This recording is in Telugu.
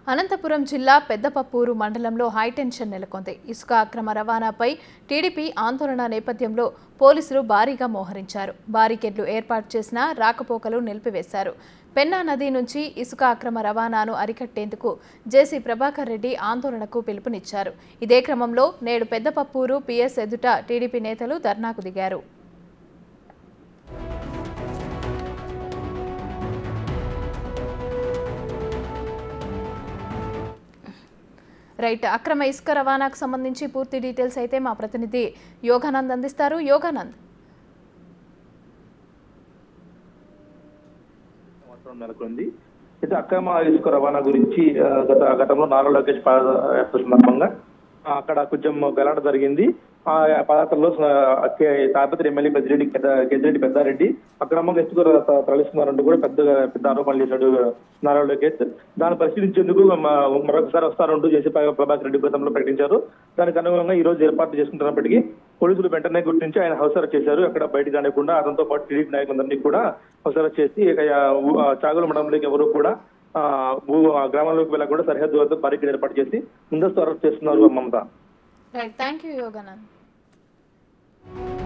అనంతపురం జిల్లా పెద్దపప్పూరు మండలంలో హైటెన్షన్ నెలకొంది ఇసుక అక్రమ రవాణాపై టీడీపీ ఆందోళన నేపథ్యంలో పోలీసులు భారీగా మోహరించారు బారికేడ్లు ఏర్పాటు చేసిన రాకపోకలు నిలిపివేశారు పెన్నా నది నుంచి ఇసుక అక్రమ రవాణాను అరికట్టేందుకు జేసీ ప్రభాకర్ రెడ్డి ఆందోళనకు పిలుపునిచ్చారు ఇదే క్రమంలో నేడు పెద్దపప్పూరు పిఎస్ ఎదుట టీడీపీ నేతలు ధర్నాకు దిగారు రైట్ అక్రమ ఇసుక రవాణాకు సంబంధించి పూర్తి డీటెయిల్స్ అయితే మా ప్రతినిధి యోగానంద్ అందిస్తారు యోగానంద్ సంవత్సరం నెలకొంది అయితే అక్రమ ఇసుక రవాణా గురించి ఆ, గత గతంలో నారా లోకేష్ పాదయాత్ర సందర్భంగా ఆ, అక్కడ కొంచెం గలాట జరిగింది ఆ పాదయాత్రలో ఆ, కే- తాడిపత్రి ఎమ్మెల్యే పెద్దిరెడ్డి పెద్ద కేంద్రెడ్డి పెద్దారెడ్డి అక్రమంగా ఇసుక త- తరలిస్తున్నారంటూ కూడా పెద్ద పెద్ద ఆరోపణలు చేశాడు నారా లోకేష్ దాన్ని పరిశీలించేందుకు మ- మరొకసారి వస్తారంటూ చేసి ప్రభాకర్ రెడ్డి గతంలో ప్రకటించారు దానికి అనుగుణంగా ఈ రోజు ఏర్పాటు చేసుకుంటున్నప్పటికీ పోలీసులు వెంటనే గుర్తించి ఆయన హౌస్ అరెస్ట్ చేశారు అక్కడ బయటకు రానికుండా అతనితో పాటు టీడీపీ నాయకులందరినీ కూడా హౌస్ అరెస్ట్ చేసి ఇక ఆ ఊ- ఆ చాగుల మండలంలోకి ఎవరు కూడా ఆ ఊ- ఆ గ్రామంలోకి వెళ్ళకుండా సరిహద్దు వద్ద బారికేడ్ ఏర్పాటు చేసి ముందస్తు అరెస్ట్ చేస్తున్నారు Mamata right thank you Yoganand